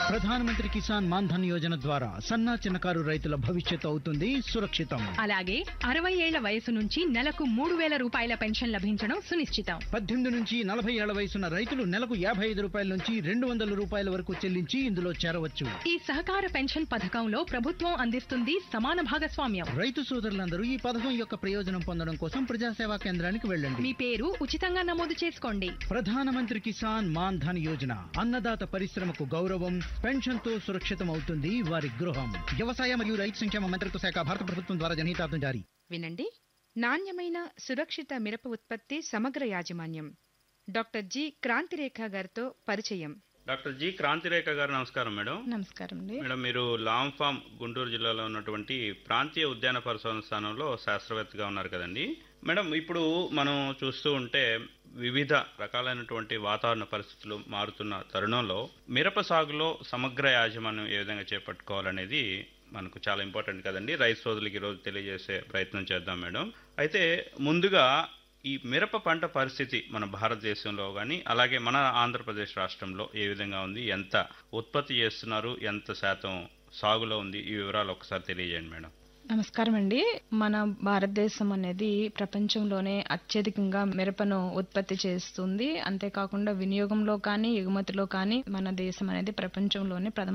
ప్రధానమంత్రి కిసాన్ మాన్ ధన్ యోజన ద్వారా సన్నా చిన్నకారు రైతుల భవిష్యత్తు అవుతుంది సురక్షితం అలాగే అరవై ఏళ్ల వయసు నుంచి నెలకు మూడు వేల రూపాయల పెన్షన్ లభించడం సునిశ్చితం పద్దెనిమిది నుంచి నలభై ఏళ్ల వయసున్న రైతులు నెలకు యాభై ఐదు రూపాయల నుంచి రెండు వందల రూపాయల వరకు చెల్లించి ఇందులో చేరవచ్చు ఈ సహకార పెన్షన్ పథకంలో ప్రభుత్వం అందిస్తుంది సమాన భాగస్వామ్యం రైతు సోదరులందరూ ఈ పథకం యొక్క ప్రయోజనం పొందడం కోసం ప్రజాసేవా కేంద్రానికి వెళ్ళండి మీ పేరు ఉచితంగా నమోదు చేసుకోండి ప్రధానమంత్రి కిసాన్ మాన్ ధన్ యోజన అన్నదాత పరిశ్రమకు గౌరవం పెన్షన్ తో సురక్షితం అవుతుంది వారి గృహం వ్యవసాయ మరియు రైతు సంక్షేమ మంత్రిత్వ శాఖ భారత ప్రభుత్వం ద్వారా జనహితార్థం జారీ వినండి నాణ్యమైన సురక్షిత మిరప ఉత్పత్తి సమగ్ర యాజమాన్యం డాక్టర్ జి క్రాంతిరేఖ గారితో పరిచయం డాక్టర్ జి క్రాంతిరేఖ గారు నమస్కారం మేడం నమస్కారం అండి మేడం మీరు లాంగ్ ఫామ్ గుంటూరు జిల్లాలో ఉన్నటువంటి ప్రాంతీయ ఉద్యాన పరిశోధన స్థానంలో శాస్త్రవేత్తగా ఉన్నారు కదండి మేడం ఇప్పుడు మనం చూస్తూ ఉంటే వివిధ రకాలైనటువంటి వాతావరణ పరిస్థితులు మారుతున్న తరుణంలో మిరప సాగులో సమగ్ర యాజమాన్యం ఏ విధంగా చేపట్టుకోవాలనేది మనకు చాలా ఇంపార్టెంట్ కదండి రైతు సోదరులకి ఈరోజు తెలియజేసే ప్రయత్నం చేద్దాం మేడం అయితే ముందుగా ఈ మిరప పంట పరిస్థితి మన భారతదేశంలో కానీ అలాగే మన ఆంధ్రప్రదేశ్ రాష్ట్రంలో ఏ విధంగా ఉంది ఎంత ఉత్పత్తి చేస్తున్నారు ఎంత శాతం సాగులో ఉంది ఈ వివరాలు ఒకసారి తెలియజేయండి మేడం నమస్కారం అండి మన భారతదేశం అనేది ప్రపంచంలోనే అత్యధికంగా మిరపను ఉత్పత్తి చేస్తుంది అంతేకాకుండా వినియోగంలో కానీ ఎగుమతిలో కానీ మన దేశం అనేది ప్రపంచంలోనే ప్రథమ